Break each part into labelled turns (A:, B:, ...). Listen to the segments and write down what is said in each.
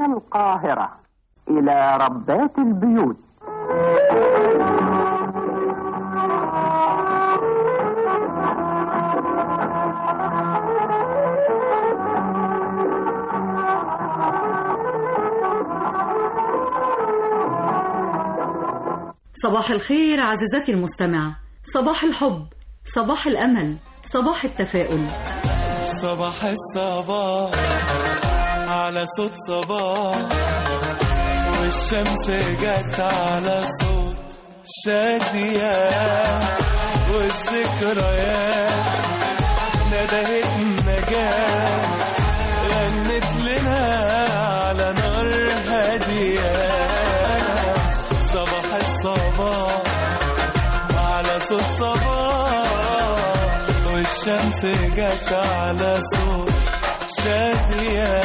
A: من القاهرة إلى ربات البيوت
B: صباح الخير عزيزتي المستمعة صباح الحب صباح الأمل صباح التفاؤل
C: صباح الصباح على صوت صباح والشمس جت على صوت شادية والذكريات ندهت النجاة غنت لنا على نار هادية صباح الصباح على صوت صباح والشمس جت على صوت شادية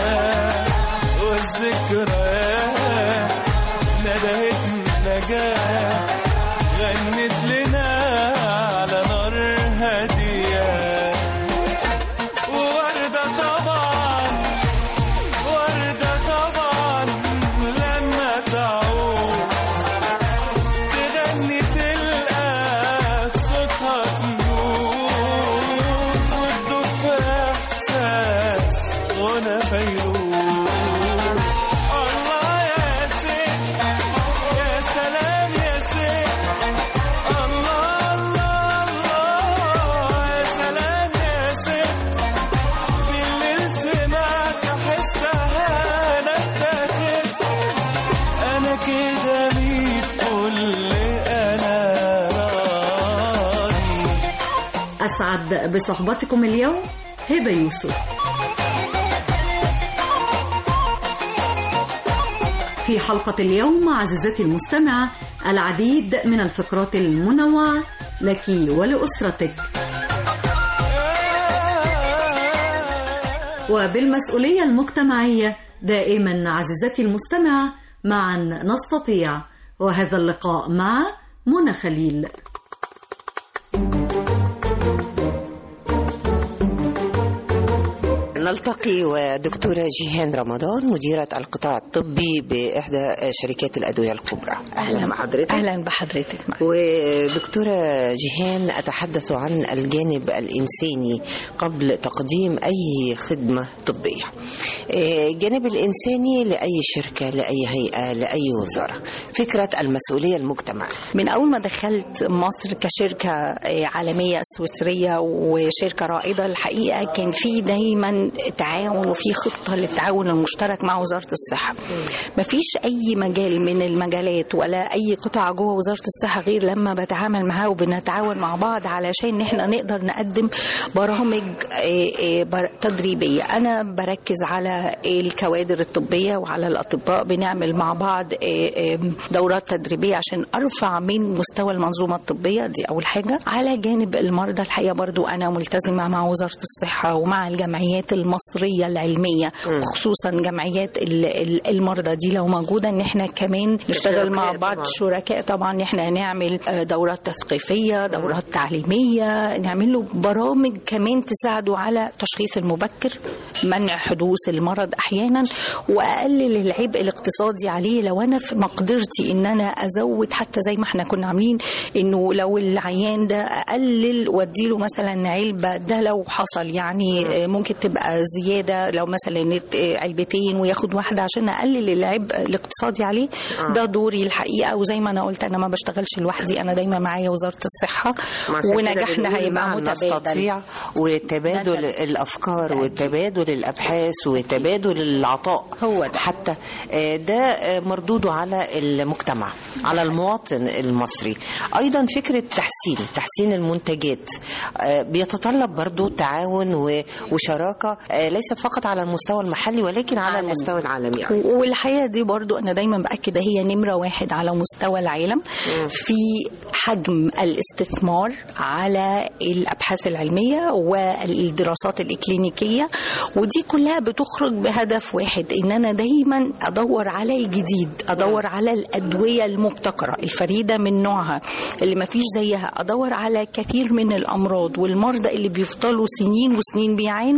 C: والذكريات ندهت النجاة غنت لنا على نار هادية ووردة طبعا وردة طبعا لما تعود تغني تلقى في صوتها تنور وتدوب في احساس غنى فيروز الله يا ست يا سلام يا ست الله الله الله يا سلام يا ست بالليل سمعت احسها انا اتاخدت انا كده ميت كل انا راضي
B: أسعد بصحبتكم اليوم هبة يوسف في حلقة اليوم عزيزتي المستمعة العديد من الفقرات المنوعة لك ولأسرتك وبالمسؤولية المجتمعية دائما عزيزتي المستمعة معا نستطيع وهذا اللقاء مع منى خليل
D: نلتقي ودكتورة جيهان رمضان مديرة القطاع الطبي بإحدى شركات الأدوية الكبرى أهلا بحضرتك
E: اهلا بحضرتك معي.
D: ودكتورة جيهان أتحدث عن الجانب الإنساني قبل تقديم أي خدمة طبية آه، الجانب الإنساني لأي شركة لأي هيئة لأي وزارة فكرة المسؤولية المجتمعية
E: من اول ما دخلت مصر كشركه آه، عالميه سويسريه وشركه رائده الحقيقه كان في دايما تعاون وفي خطه للتعاون المشترك مع وزاره الصحه مفيش اي مجال من المجالات ولا اي قطاع جوه وزاره الصحه غير لما بتعامل معاه وبنتعاون مع بعض علشان احنا نقدر نقدم برامج آه، آه، بر- تدريبيه انا بركز على الكوادر الطبيه وعلى الاطباء بنعمل مع بعض آه، آه، دورات تدريبيه عشان ارفع من مستوى المنظومه الطبيه دي اول حاجه على جانب المرضى الحقيقه برضو انا ملتزمه مع وزاره الصحه ومع الجمعيات المصريه العلميه خصوصا جمعيات ال- ال- المرضى دي لو موجوده ان احنا كمان نشتغل مع
D: شركاء
E: بعض
D: طبعاً.
E: شركاء طبعا ان احنا نعمل آه، دورات تثقيفيه دورات تعليميه نعمل له برامج كمان تساعده على التشخيص المبكر منع حدوث المرض احيانا واقلل العبء الاقتصادي عليه لو انا في مقدرتي ان انا ازود حتى زي ما احنا كنا عاملين انه لو العيان ده اقلل واديله مثلا علبه ده لو حصل يعني آه، ممكن تبقى زياده لو مثلا نت- آه، علبتين وياخد واحده عشان اقلل العبء الاقتصادي عليه ده دوري الحقيقه وزي ما انا قلت انا ما بشتغلش لوحدي انا دايما معايا وزاره الصحه
D: عشان كده
E: ونجاحنا
D: بنقول
E: هيبقى
D: معا
E: متبادل
D: نستطيع وتبادل
E: ده-
D: الافكار وتبادل الابحاث وتبادل العطاء
E: هو ده.
D: حتى آه، ده آه، مردوده على المجتمع على المواطن المصري ايضا فكره تحسين تحسين المنتجات آه، بيتطلب برضو تعاون و- وشراكه آه، ليست فقط على المستوى المحلي ولكن على
E: عالمي.
D: المستوى العالمي أيضاً.
E: والحقيقه دي برضو انا دايما باكد هي نمره واحد على مستوى العالم في حجم الاستثمار على الابحاث العلميه والدراسات الاكلينيكيه ودي كلها بتخرج بهدف واحد ان انا دايما ادور على الجديد ادور على الادويه المبتكره الفريده من نوعها اللي ما فيش زيها ادور على كثير من الامراض والمرضى اللي بيفضلوا سنين وسنين بيعانوا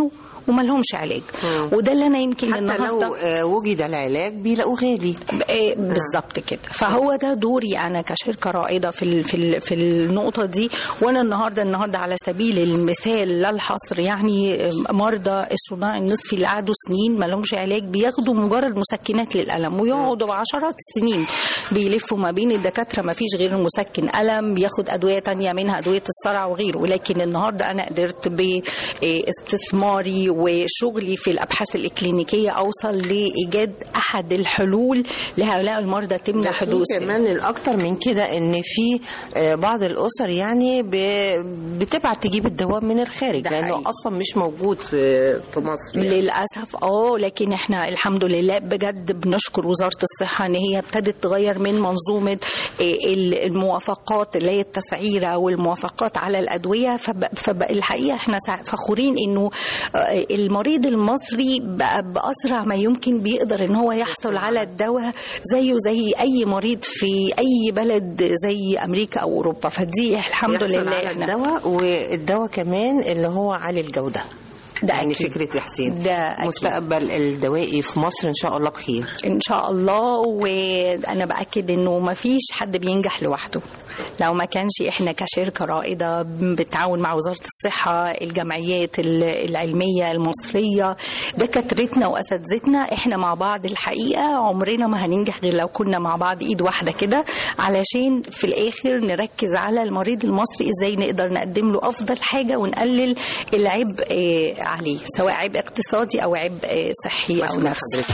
E: وما لهمش علاج وده اللي انا يمكن
D: حتى
E: النهارده
D: لو آه، وجد العلاج بيلاقوه غالي
E: إيه بالظبط كده فهو ده دوري انا كشركه رائده في ال- في ال- في النقطه دي وانا النهارده النهارده على سبيل المثال لا الحصر يعني مرضى الصداع النصفي اللي قعدوا سنين ما لهمش علاج بياخدوا مجرد مسكنات للالم ويقعدوا عشرات السنين بيلفوا ما بين الدكاتره ما فيش غير المسكن الم بياخد ادويه تانية منها ادويه الصرع وغيره ولكن النهارده انا قدرت باستثماري وشغلي في الابحاث الاكلينيكيه اوصل لايجاد احد الحلول لهؤلاء المرضى تمنع
D: ده في
E: حدوث
D: كمان الاكتر من كده ان في آه، بعض الاسر يعني ب- بتبعت تجيب الدواء من الخارج
E: ده
D: لانه
E: حقيقي.
D: اصلا مش موجود في في مصر يعني.
E: للاسف اه لكن احنا الحمد لله بجد بنشكر وزاره الصحه ان هي ابتدت تغير من منظومه إيه، ال- الموافقات اللي هي التسعيره والموافقات على الادويه فالحقيقه احنا سع- فخورين انه آه، المريض المصري بقى باسرع ما يمكن بيقدر ان هو يحصل على الدواء زيه زي اي مريض في اي بلد زي امريكا او اوروبا فدي الحمد
D: يحصل
E: لله
D: على
E: احنا
D: الدواء والدواء كمان اللي هو عالي الجوده
E: ده
D: يعني
E: أكيد.
D: فكره يا حسين
E: ده أكيد.
D: مستقبل الدوائي في مصر ان شاء الله بخير
E: ان شاء الله وانا باكد انه ما فيش حد بينجح لوحده لو ما كانش احنا كشركه رائده بالتعاون مع وزاره الصحه الجمعيات ال- العلميه المصريه دكاترتنا واساتذتنا احنا مع بعض الحقيقه عمرنا ما هننجح غير لو كنا مع بعض ايد واحده كده علشان في الاخر نركز على المريض المصري ازاي نقدر نقدم له افضل حاجه ونقلل العبء آه، عليه سواء عبء اقتصادي او عبء آه، صحي او
D: بشكر
E: نفسي
D: حضرتك.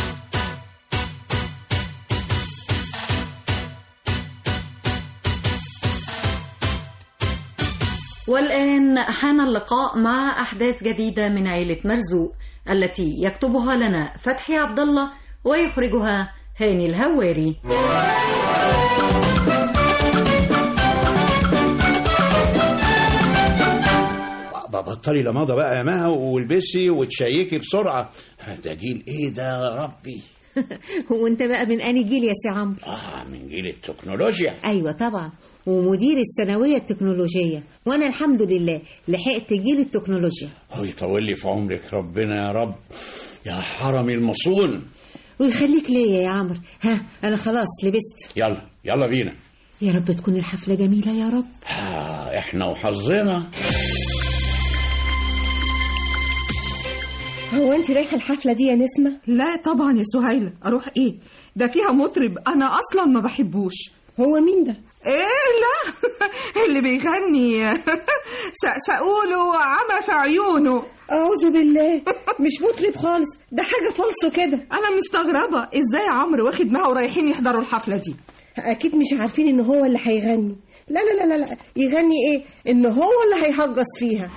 B: والآن حان اللقاء مع أحداث جديدة من عيلة مرزوق التي يكتبها لنا فتحي عبد الله ويخرجها هاني الهواري
F: بطلي لماضة بقى يا مها والبسي وتشيكي بسرعة ده جيل ايه ده يا ربي
G: هو انت بقى من اني جيل يا سي عمرو
F: اه من جيل التكنولوجيا
G: ايوه طبعا ومدير الثانويه التكنولوجيه وانا الحمد لله لحقت جيل التكنولوجيا
F: هو يطول لي في عمرك ربنا يا رب يا حرمي المصون
G: ويخليك ليا يا عمرو ها انا خلاص لبست
F: يلا يلا بينا
G: يا رب تكون الحفله جميله يا رب
F: آه احنا وحظنا
H: هو انت رايحه الحفله دي يا نسمه
I: لا طبعا يا سهيلة اروح ايه ده فيها مطرب انا اصلا ما بحبوش
H: هو مين ده
I: ايه لا اللي بيغني سقسقوله عمى في عيونه
H: اعوذ بالله مش مطرب خالص ده حاجه فالصه كده
I: انا مستغربة ازاي عمرو واخد معاه ورايحين يحضروا الحفلة دي
H: اكيد مش عارفين ان هو اللي هيغني لا لا لا لا لا يغني ايه ان هو اللي هيهجص فيها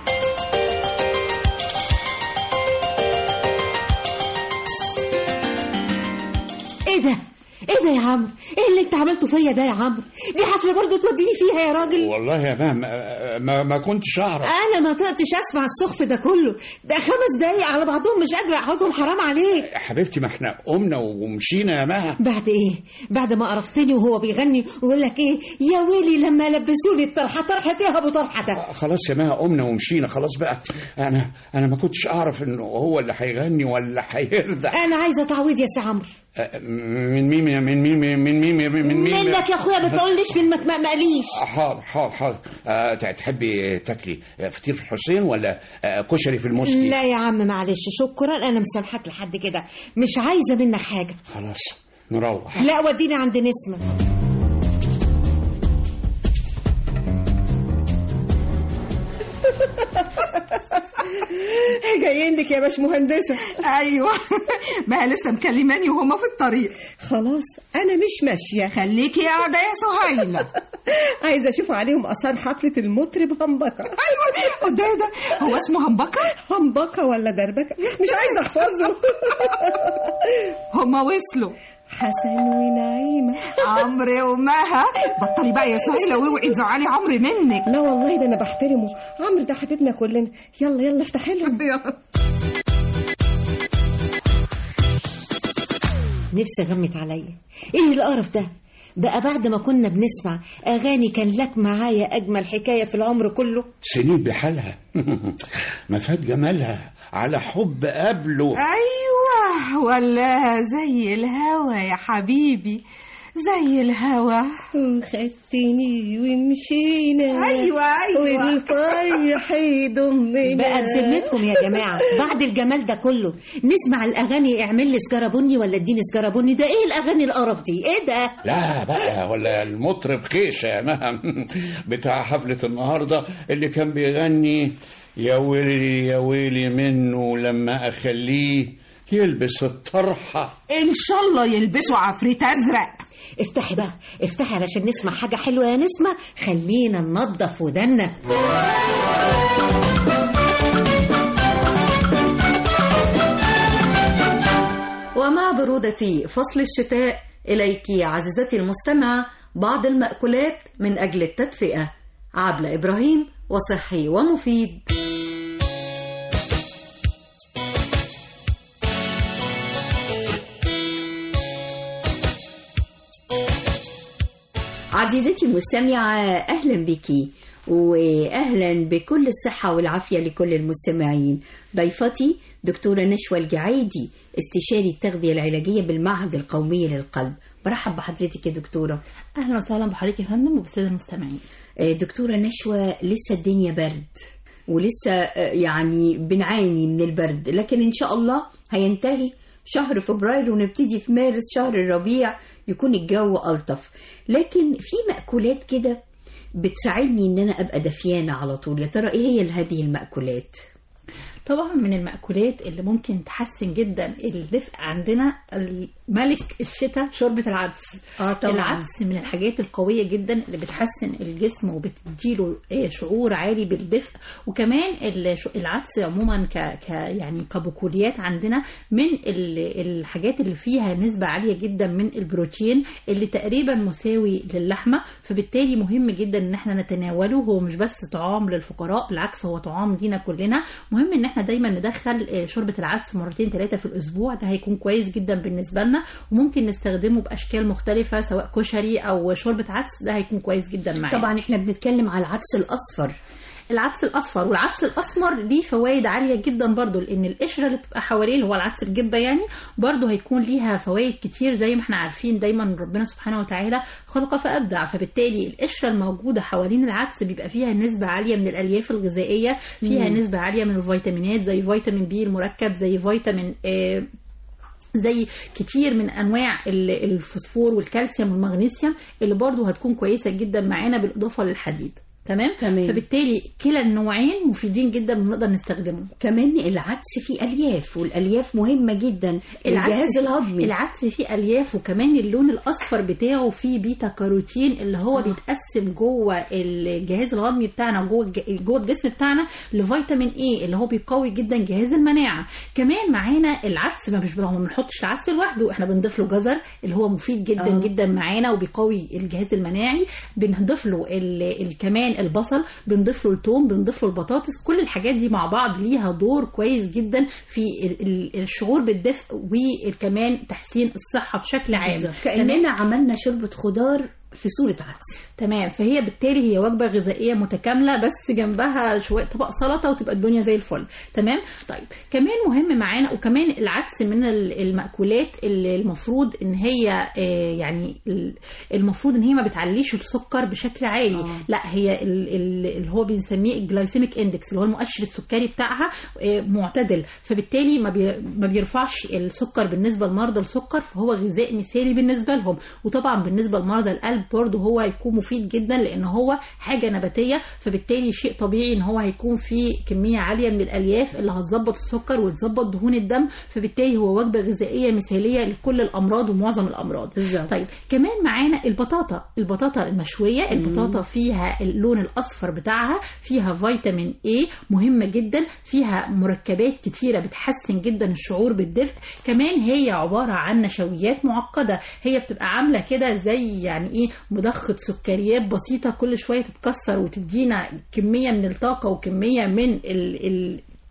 G: ايه ده ايه ده يا عمرو ايه اللي انت عملته فيا ده يا عمرو دي حفله برضه توديني فيها يا راجل
F: والله يا مها ما, ما, ما كنتش اعرف
G: انا ما طقتش اسمع السخف ده كله ده خمس دقايق على بعضهم مش قادره اقعدهم حرام عليك
F: يا حبيبتي ما احنا قمنا ومشينا يا مها
G: بعد ايه بعد ما قرفتني وهو بيغني ويقول لك ايه يا ويلي لما لبسوني الطرحه طرحه ايه يا ابو طرحه ده
F: خلاص يا مها قمنا ومشينا خلاص بقى انا انا ما كنتش اعرف انه هو اللي هيغني ولا هيردع
G: انا عايزه تعويض يا سي عمرو
F: آه، من مين من مين من مين من مين
G: منك يا اخويا ما تقوليش من ما مقليش
F: حاضر حاضر حاضر آه، تحبي تاكلي آه، فطير في الحسين ولا آه، كشري في المسلم
G: لا يا عم معلش شكرا انا مسامحك لحد كده مش عايزه منك حاجه
F: خلاص نروح
G: لا وديني عند نسمه
H: جايين لك يا باش مهندسه
I: ايوه ما هي لسه مكلماني وهما في الطريق
H: خلاص انا مش ماشيه
I: خليكي قاعدة يا سهيلة
H: عايزه اشوف عليهم اثار حفله المطرب همبكه
I: ايوه ده ده هو اسمه همبكة
H: همبكه ولا دربكه مش عايزه احفظه
I: هما وصلوا
H: حسن ونعيمه
I: عمرو ومها بطلي بقى يا سهيلة واوعي تزعلي عمرو منك
H: لا والله ده انا بحترمه عمرو ده حبيبنا كلنا يلا يلا افتح لهم
G: نفسي غمت عليا ايه القرف ده بقى بعد ما كنا بنسمع اغاني كان لك معايا اجمل حكايه في العمر كله
F: سنين بحالها ما فات جمالها على حب قبله
I: ايوه ولا زي الهوا يا حبيبي زي الهوا
G: خدتني ومشينا
I: أيوة، أيوة.
G: والفرح يضمنا بقى بذمتهم يا جماعه بعد الجمال ده كله نسمع الاغاني اعمل لي سجاره بني ولا اديني سجاره بني ده ايه الاغاني القرف دي ايه ده
F: لا بقى ولا المطرب خيشه يا مها بتاع حفلة النهاردة اللي كان بيغني يا ويلي يا ويلي منه لما أخليه يلبس الطرحة
I: ان شاء الله يلبسوا عفريت ازرق
G: افتحي بقى افتحي علشان نسمع حاجه حلوه يا نسمه خلينا ننضف ودنا
B: ومع برودة فصل الشتاء إليك عزيزتي المستمعة بعض المأكولات من أجل التدفئة عبلة إبراهيم وصحي ومفيد
J: عزيزتي المستمعة أهلا بك وأهلا بكل الصحة والعافية لكل المستمعين ضيفتي دكتورة نشوى الجعيدي استشاري التغذية العلاجية بالمعهد القومي للقلب برحب بحضرتك يا دكتورة
K: اهلا وسهلا بحضرتك يا فندم وبالساده المستمعين
J: آه، دكتورة نشوى لسه الدنيا برد ولسه آه، يعني بنعاني من البرد لكن إن شاء الله هينتهي شهر فبراير ونبتدي في مارس شهر الربيع يكون الجو ألطف لكن في مأكولات كده بتساعدني ان انا ابقى دفيانه على طول يا ترى ايه هي هذه المأكولات
K: طبعا من المأكولات اللي ممكن تحسن جدا الدفء عندنا ملك الشتاء شوربة العدس
J: اه طبعا
K: العدس من الحاجات القوية جدا اللي بتحسن الجسم وبتديله آه، شعور عالي بالدفء وكمان الش- العدس عموما ك... ك يعني كبقوليات عندنا من ال- الحاجات اللي فيها نسبة عالية جدا من البروتين اللي تقريبا مساوي للحمة فبالتالي مهم جدا ان احنا نتناوله هو مش بس طعام للفقراء بالعكس هو طعام لينا كلنا مهم ان احنا دايما ندخل آه، شوربة العدس مرتين ثلاثة في الاسبوع ده هيكون كويس جدا بالنسبة لنا وممكن نستخدمه باشكال مختلفة سواء كشري او شوربة عدس ده هيكون كويس جدا معانا
J: طبعا احنا بنتكلم على العدس الاصفر
K: العدس الاصفر والعدس الاسمر ليه فوائد عاليه جدا برضو لان القشره اللي بتبقى حواليه اللي هو العدس الجبه يعني برضو هيكون ليها فوائد كتير زي ما احنا عارفين دايما ربنا سبحانه وتعالى خلق فابدع فبالتالي القشره الموجوده حوالين العدس بيبقى فيها نسبه عاليه من الالياف الغذائيه فيها
J: مم.
K: نسبه عاليه من الفيتامينات زي فيتامين بي المركب زي فيتامين آه زي كتير من انواع ال- الفوسفور والكالسيوم والمغنيسيوم اللي برضو هتكون كويسه جدا معانا بالاضافه للحديد تمام
J: تمام.
K: فبالتالي كلا النوعين مفيدين جدا ونقدر نستخدمهم
J: كمان العدس فيه الياف والالياف مهمه جدا الجهاز الهضمي
K: العدس فيه الياف وكمان اللون الاصفر بتاعه فيه بيتا كاروتين اللي هو آه. بيتقسم جوه الجهاز الهضمي بتاعنا جوه الج- جوه الجسم بتاعنا لفيتامين اي اللي هو بيقوي جدا جهاز المناعه كمان معانا العدس ما مش ما بنحطش العدس لوحده احنا بنضيف له جزر اللي هو مفيد جدا
J: آه.
K: آه. جدا معانا وبيقوي الجهاز المناعي بنضيف له ال- ال- كمان البصل بنضيف له الثوم بنضيف له البطاطس كل الحاجات دي مع بعض ليها دور كويس جدا في ال- ال- الشعور بالدفء وكمان تحسين الصحه بشكل عام
J: بالظبط. كاننا عملنا شوربه خضار في صوره عدس
K: تمام فهي بالتالي هي وجبه غذائيه متكامله بس جنبها شويه طبق سلطه وتبقى الدنيا زي الفل تمام طيب كمان مهم معانا وكمان العدس من ال- المأكولات اللي المفروض ان هي آه، يعني ال- المفروض ان هي ما بتعليش السكر بشكل عالي
J: آه.
K: لا هي ال- ال- اللي هو بنسميه الجلايسيميك اندكس اللي هو المؤشر السكري بتاعها آه، معتدل فبالتالي ما بي- ما بيرفعش السكر بالنسبه لمرضى السكر فهو غذاء مثالي بالنسبه لهم وطبعا بالنسبه لمرضى القلب برضه هو هيكون مفيد جدا لان هو حاجه نباتيه فبالتالي شيء طبيعي ان هو هيكون فيه كميه عاليه من الالياف اللي هتظبط السكر وتظبط دهون الدم فبالتالي هو وجبه غذائيه مثاليه لكل الامراض ومعظم الامراض
J: بالظبط.
K: طيب كمان معانا البطاطا البطاطا المشويه البطاطا فيها اللون الاصفر بتاعها فيها فيتامين اي مهمه جدا فيها مركبات كتيره بتحسن جدا الشعور بالدفء كمان هي عباره عن نشويات معقده هي بتبقى عامله كده زي يعني ايه مضخه سكريات بسيطه كل شويه تتكسر وتدينا كميه من الطاقه وكميه من ال ال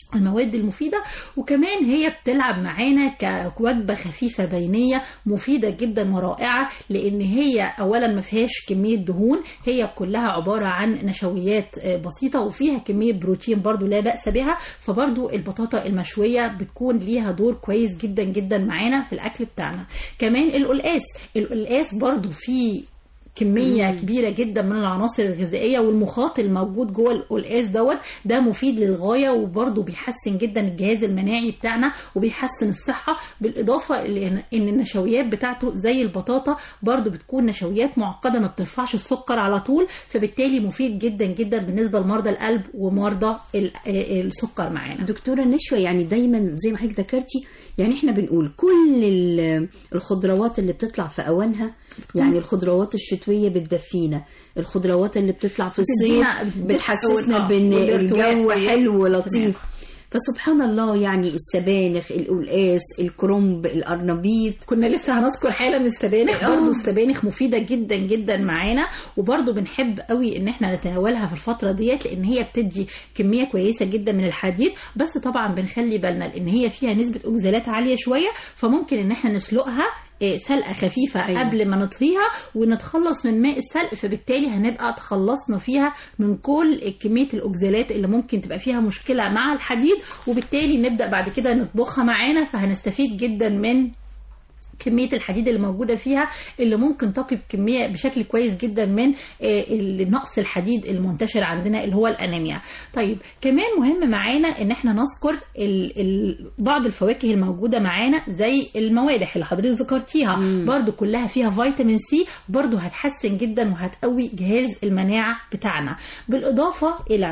K: المواد المفيدة وكمان هي بتلعب معانا كوجبة خفيفة بينية مفيدة جدا ورائعة لأن هي أولا ما فيهاش كمية دهون هي كلها عبارة عن نشويات آه، بسيطة وفيها كمية بروتين برضو لا بأس بها فبرضو البطاطا المشوية بتكون ليها دور كويس جدا جدا معانا في الأكل بتاعنا كمان القلقاس القلقاس برضو فيه كميه
J: مم.
K: كبيره جدا من العناصر الغذائيه والمخاط الموجود جوه القلقاس دوت ده مفيد للغايه وبرده بيحسن جدا الجهاز المناعي بتاعنا وبيحسن الصحه بالاضافه لان إن النشويات بتاعته زي البطاطا برده بتكون نشويات معقده ما بترفعش السكر على طول فبالتالي مفيد جدا جدا بالنسبه لمرضى القلب ومرضى ال- آه، السكر معانا
J: دكتورة نشوى يعني دايما زي ما حضرتك ذكرتي يعني احنا بنقول كل ال- الخضروات اللي بتطلع في اوانها يعني الخضروات الشتوية بتدفينا الخضروات اللي بتطلع في الصيف
K: بتدينا- بتدفئ
J: بتحسسنا
K: آه،
J: بان
K: والارتواء.
J: الجو
K: أيوة.
J: حلو ولطيف فسبحان الله يعني السبانخ القلقاس الكرنب القرنبيط
K: كنا لسه هنذكر حاله من السبانخ
J: آه.
K: برضه السبانخ مفيده جدا جدا معانا وبرضه بنحب قوي ان احنا نتناولها في الفتره ديت لان هي بتدي كميه كويسه جدا من الحديد بس طبعا بنخلي بالنا لان هي فيها نسبه اوكزالات عاليه شويه فممكن ان احنا نسلقها آه، سلقه خفيفه
J: أيوة.
K: أيوة. قبل ما نطهيها ونتخلص من ماء السلق فبالتالي هنبقى تخلصنا فيها من كل كميه الاوكزالات اللي ممكن تبقى فيها مشكله مع الحديد وبالتالي نبدا بعد كده نطبخها معانا فهنستفيد جدا من كميه الحديد اللي موجوده فيها اللي ممكن تقي بكميه بشكل كويس جدا من آه، نقص الحديد المنتشر عندنا اللي هو الانيميا طيب كمان مهم معانا ان احنا نذكر ال ال بعض الفواكه الموجوده معانا زي الموالح اللي حضرتك ذكرتيها برضو كلها فيها فيتامين سي برضو هتحسن جدا وهتقوي جهاز المناعه بتاعنا بالاضافه الى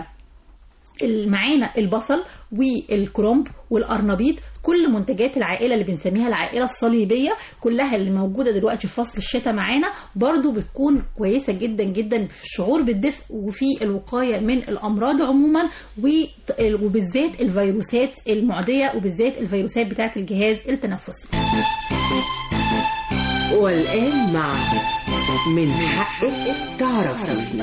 K: ال- معانا البصل والكرنب والقرنبيط كل منتجات العائله اللي بنسميها العائله الصليبيه كلها اللي موجوده دلوقتي في فصل الشتاء معانا برضو بتكون كويسه جدا جدا في الشعور بالدفء وفي الوقايه من الامراض عموما و- وبالذات الفيروسات المعديه وبالذات الفيروسات بتاعه الجهاز التنفسي
L: والآن مع من حقك تعرفي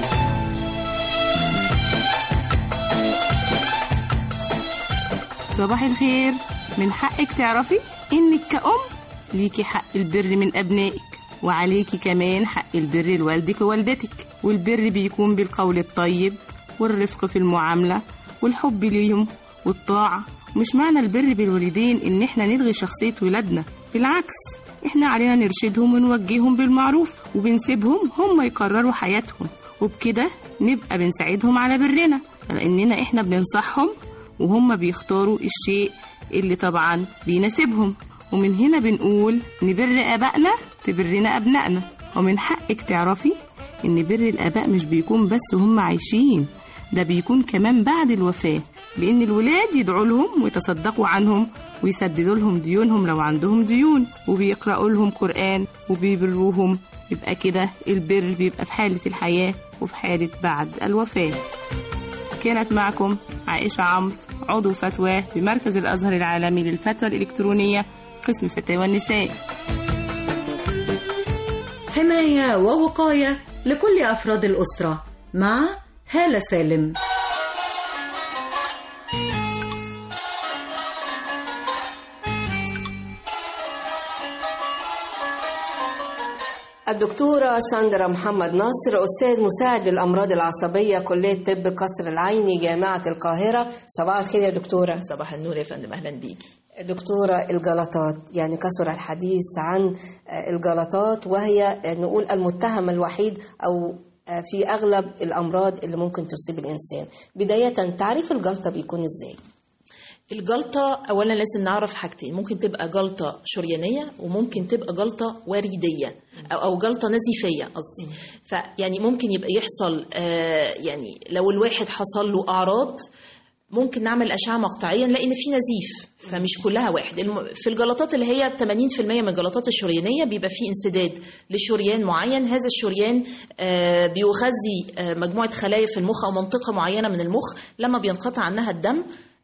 M: صباح الخير من حقك تعرفي انك كأم ليكي حق البر من ابنائك وعليكي كمان حق البر لوالدك ووالدتك والبر بيكون بالقول الطيب والرفق في المعاملة والحب ليهم والطاعة مش معنى البر بالوالدين ان احنا نلغي شخصية ولادنا بالعكس احنا علينا نرشدهم ونوجههم بالمعروف وبنسيبهم هم يقرروا حياتهم وبكده نبقى بنساعدهم على برنا لاننا احنا بننصحهم وهم بيختاروا الشيء اللي طبعا بيناسبهم ومن هنا بنقول نبر آبائنا تبرنا أبنائنا ومن حقك تعرفي إن بر الآباء مش بيكون بس هم عايشين ده بيكون كمان بعد الوفاة لأن الولاد يدعوا لهم ويتصدقوا عنهم ويسددوا لهم ديونهم لو عندهم ديون وبيقرأوا لهم قرآن وبيبروهم يبقى كده البر بيبقى في حالة الحياة وفي حالة بعد الوفاة كانت معكم عائشة عمرو عضو فتوى بمركز الأزهر العالمي للفتوى الإلكترونية قسم فتاوى النساء
B: حماية ووقاية لكل أفراد الأسرة مع هالة سالم
D: الدكتورة ساندرا محمد ناصر أستاذ مساعد للأمراض العصبية كلية طب قصر العيني جامعة القاهرة صباح الخير يا دكتورة
N: صباح النور يا فندم أهلا بيكي
D: دكتورة الجلطات يعني كثر الحديث عن الجلطات وهي نقول المتهم الوحيد أو في أغلب الأمراض اللي ممكن تصيب الإنسان بداية تعريف الجلطة بيكون إزاي؟
N: الجلطة أولا لازم نعرف حاجتين ممكن تبقى جلطة شريانية وممكن تبقى جلطة وريدية أو أو جلطة نزيفية قصدي فيعني ممكن يبقى يحصل آه يعني لو الواحد حصل له أعراض ممكن نعمل أشعة مقطعيا لأن في نزيف فمش كلها واحد الم- في الجلطات اللي هي 80% من الجلطات الشريانية بيبقى في انسداد لشريان معين هذا الشريان آه، بيغذي آه، مجموعة خلايا في المخ أو منطقة معينة من المخ لما بينقطع عنها الدم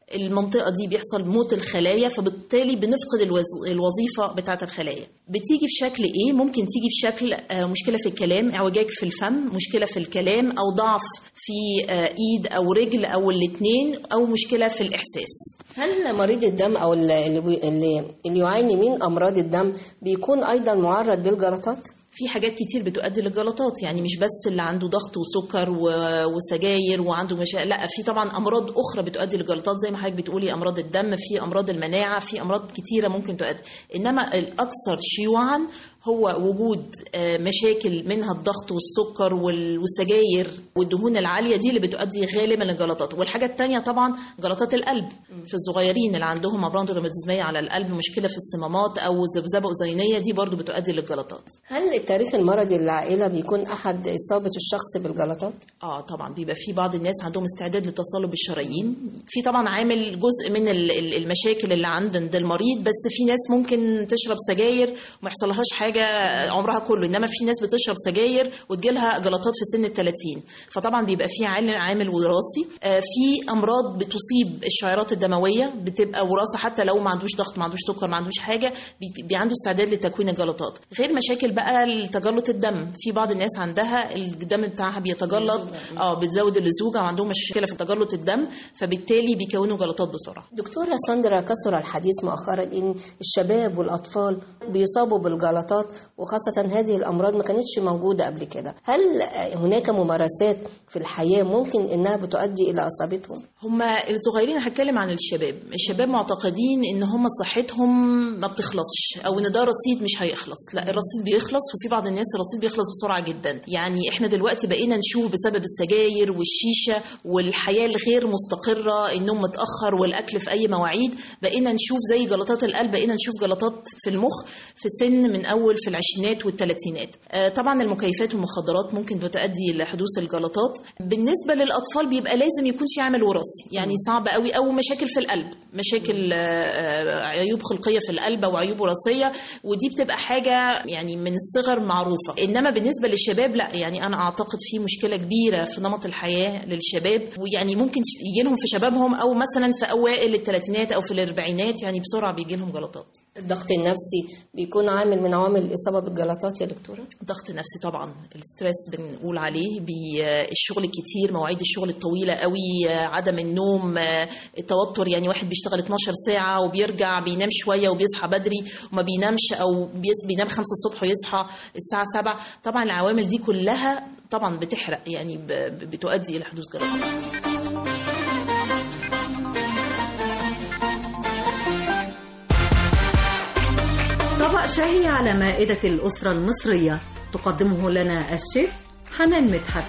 N: المنطقة دي بيحصل موت الخلايا فبالتالي بنفقد الوز- الوظيفة بتاعة الخلايا بتيجي في شكل ايه ممكن تيجي في شكل آه، مشكلة في الكلام اعوجاج في الفم مشكلة في الكلام او ضعف في آه، ايد او رجل او الاتنين او مشكلة في الاحساس
O: هل مريض الدم او اللي, اللي, اللي يعاني من امراض الدم بيكون ايضا معرض للجلطات
N: في حاجات كتير بتؤدي للجلطات يعني مش بس اللي عنده ضغط وسكر و- وسجاير وعنده مشا... لا في طبعا امراض اخرى بتؤدي للجلطات زي ما حضرتك بتقولي امراض الدم في امراض المناعه في امراض كتيره ممكن تؤدي انما الاكثر شيوعا هو وجود آه، مشاكل منها الضغط والسكر وال- والسجاير والدهون العاليه دي اللي بتؤدي غالبا للجلطات والحاجه الثانيه طبعا جلطات القلب في الصغيرين اللي عندهم امراض روماتيزميه على القلب مشكله في الصمامات او ذبذبه اذينيه دي برضو بتؤدي للجلطات
O: هل التاريخ المرضي للعائله بيكون احد اصابه الشخص بالجلطات
N: اه طبعا بيبقى في بعض الناس عندهم استعداد لتصلب الشرايين في طبعا عامل جزء من ال- ال- المشاكل اللي عند عند المريض بس في ناس ممكن تشرب سجاير وما يحصلهاش حاجه عمرها كله انما في ناس بتشرب سجاير وتجيلها جلطات في سن ال 30 فطبعا بيبقى في عامل عامل وراثي آه، في امراض بتصيب الشعيرات الدمويه بتبقى وراثه حتى لو ما عندوش ضغط ما عندوش سكر ما عندوش حاجه بي- بي عنده استعداد لتكوين الجلطات غير مشاكل بقى تجلط الدم في بعض الناس عندها الدم بتاعها بيتجلط اه بتزود اللزوجه وعندهم مشكله في تجلط الدم فبالتالي بيكونوا جلطات بسرعه
O: دكتورة ساندرا كثر الحديث مؤخرا ان الشباب والاطفال بيصابوا بالجلطات وخاصة هذه الامراض ما كانتش موجودة قبل كده هل هناك ممارسات في الحياة ممكن انها بتؤدي الى اصابتهم
N: هما الصغيرين هتكلم عن الشباب الشباب معتقدين ان هم صحتهم ما بتخلصش او ان ده رصيد مش هيخلص لا الرصيد بيخلص وفي بعض الناس الرصيد بيخلص بسرعه جدا يعني احنا دلوقتي بقينا نشوف بسبب السجاير والشيشه والحياه الغير مستقره النوم متاخر والاكل في اي مواعيد بقينا نشوف زي جلطات القلب بقينا نشوف جلطات في المخ في سن من اول في العشرينات والثلاثينات آه، طبعا المكيفات والمخدرات ممكن بتؤدي لحدوث الجلطات بالنسبه للاطفال بيبقى لازم يكون في عامل وراثي يعني صعب قوي او مشاكل في القلب مشاكل آه، آه، عيوب خلقيه في القلب او عيوب وراثيه ودي بتبقى حاجه يعني من الصغر معروفه انما بالنسبه للشباب لا يعني انا اعتقد في مشكله كبيره في نمط الحياه للشباب ويعني ممكن يجي لهم في شبابهم او مثلا في اوائل الثلاثينات او في الاربعينات يعني بسرعه بيجي لهم جلطات
O: الضغط النفسي بيكون عامل من عوامل الاصابة بالجلطات يا دكتورة
N: الضغط النفسي طبعا الستريس بنقول عليه بي الشغل الكتير مواعيد الشغل الطويله قوي عدم النوم التوتر يعني واحد بيشتغل 12 ساعه وبيرجع بينام شويه وبيصحى بدري وما بينامش او بيس- بينام 5 الصبح ويصحى الساعه 7 طبعا العوامل دي كلها طبعا بتحرق يعني ب- ب- بتؤدي الى حدوث جلطات
B: طبق شهي على مائدة الأسرة المصرية تقدمه لنا الشيف حنان مدحت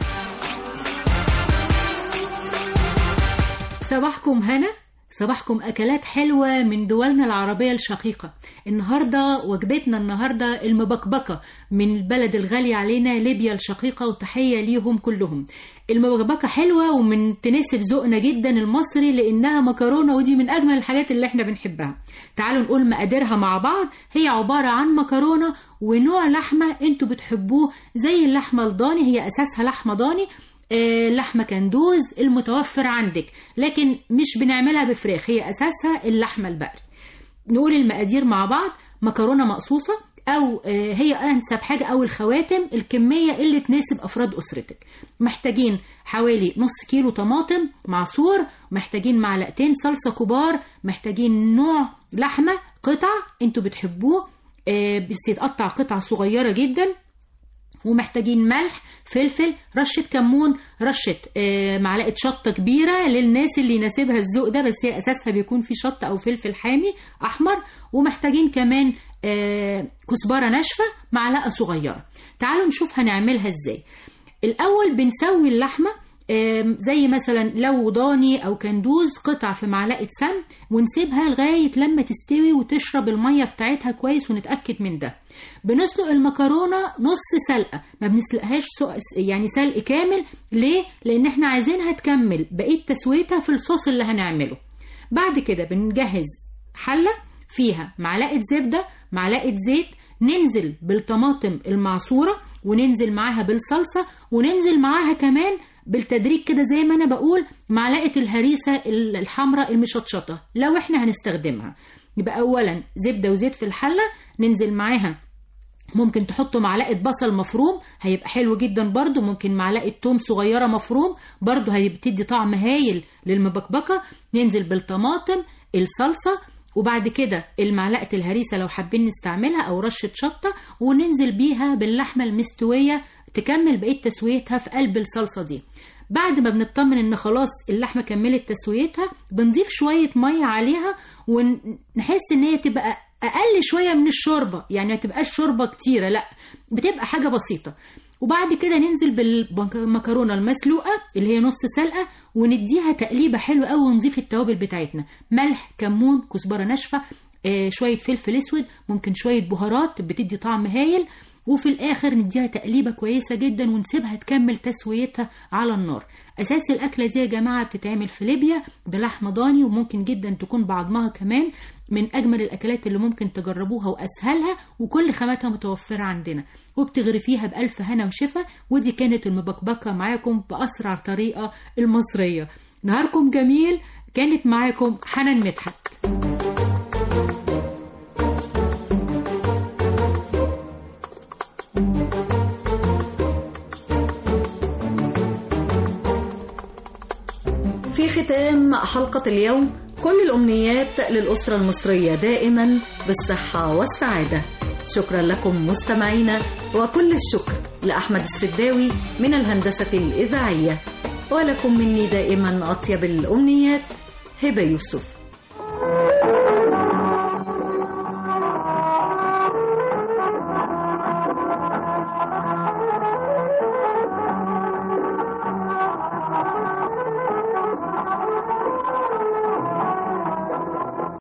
P: صباحكم هنا صباحكم أكلات حلوة من دولنا العربية الشقيقة النهاردة وجبتنا النهاردة المبكبكة من البلد الغالي علينا ليبيا الشقيقة وتحية ليهم كلهم المبكبكة حلوة ومن تناسب ذوقنا جدا المصري لأنها مكرونة ودي من أجمل الحاجات اللي احنا بنحبها تعالوا نقول مقاديرها مع بعض هي عبارة عن مكرونة ونوع لحمة انتوا بتحبوه زي اللحمة الضاني هي أساسها لحمة ضاني آه، لحمة كندوز المتوفر عندك لكن مش بنعملها بفراخ هي أساسها اللحمة البقري نقول المقادير مع بعض مكرونة مقصوصة أو آه، هي أنسب حاجة أو الخواتم الكمية اللي تناسب أفراد أسرتك محتاجين حوالي نص كيلو طماطم معصور محتاجين معلقتين صلصة كبار محتاجين نوع لحمة قطع انتوا بتحبوه آه، بس يتقطع قطع صغيرة جدا ومحتاجين ملح فلفل رشة كمون رشة آه، معلقة شطة كبيرة للناس اللي يناسبها الذوق ده بس هي أساسها بيكون في شطة أو فلفل حامي أحمر ومحتاجين كمان آه، كزبرة ناشفة معلقة صغيرة تعالوا نشوف هنعملها إزاي الأول بنسوي اللحمة آم، زي مثلا لو ضاني او كندوز قطع في معلقه سمن ونسيبها لغايه لما تستوي وتشرب الميه بتاعتها كويس ونتاكد من ده بنسلق المكرونه نص سلقه ما بنسلقهاش سق- يعني سلق كامل ليه لان احنا عايزينها تكمل بقيه تسويتها في الصوص اللي هنعمله بعد كده بنجهز حله فيها معلقه زبده معلقه زيت ننزل بالطماطم المعصوره وننزل معاها بالصلصه وننزل معاها كمان بالتدريج كده زي ما انا بقول معلقه الهريسه الحمراء المشطشطه لو احنا هنستخدمها يبقى اولا زبده وزيت في الحله ننزل معاها ممكن تحطوا معلقة بصل مفروم هيبقى حلو جدا برضو ممكن معلقة توم صغيرة مفروم برضو هيبتدي طعم هايل للمبكبكة ننزل بالطماطم الصلصة وبعد كده المعلقة الهريسة لو حابين نستعملها أو رشة شطة وننزل بيها باللحمة المستوية تكمل بقية تسويتها في قلب الصلصة دي بعد ما بنطمن ان خلاص اللحمة كملت تسويتها بنضيف شوية مية عليها ونحس ان هي تبقى اقل شوية من الشوربة يعني ما تبقاش شوربة كتيرة لا بتبقى حاجة بسيطة وبعد كده ننزل بالمكرونه المسلوقه اللي هي نص سلقه ونديها تقليبه حلوه قوي ونضيف التوابل بتاعتنا ملح كمون كزبره ناشفه آه شويه فلفل اسود ممكن شويه بهارات بتدي طعم هايل وفي الاخر نديها تقليبه كويسه جدا ونسيبها تكمل تسويتها على النار اساس الاكله دي يا جماعه بتتعمل في ليبيا بلحمه ضاني وممكن جدا تكون بعضمها كمان من اجمل الاكلات اللي ممكن تجربوها واسهلها وكل خاماتها متوفره عندنا وبتغرفيها بالف هنا وشفا ودي كانت المبكبكه معاكم باسرع طريقه المصريه نهاركم جميل كانت معاكم حنان مدحت
B: في ختام حلقة اليوم كل الأمنيات للأسرة المصرية دائما بالصحة والسعادة شكرا لكم مستمعينا وكل الشكر لأحمد السداوي من الهندسة الإذاعية ولكم مني دائما أطيب الأمنيات هبة يوسف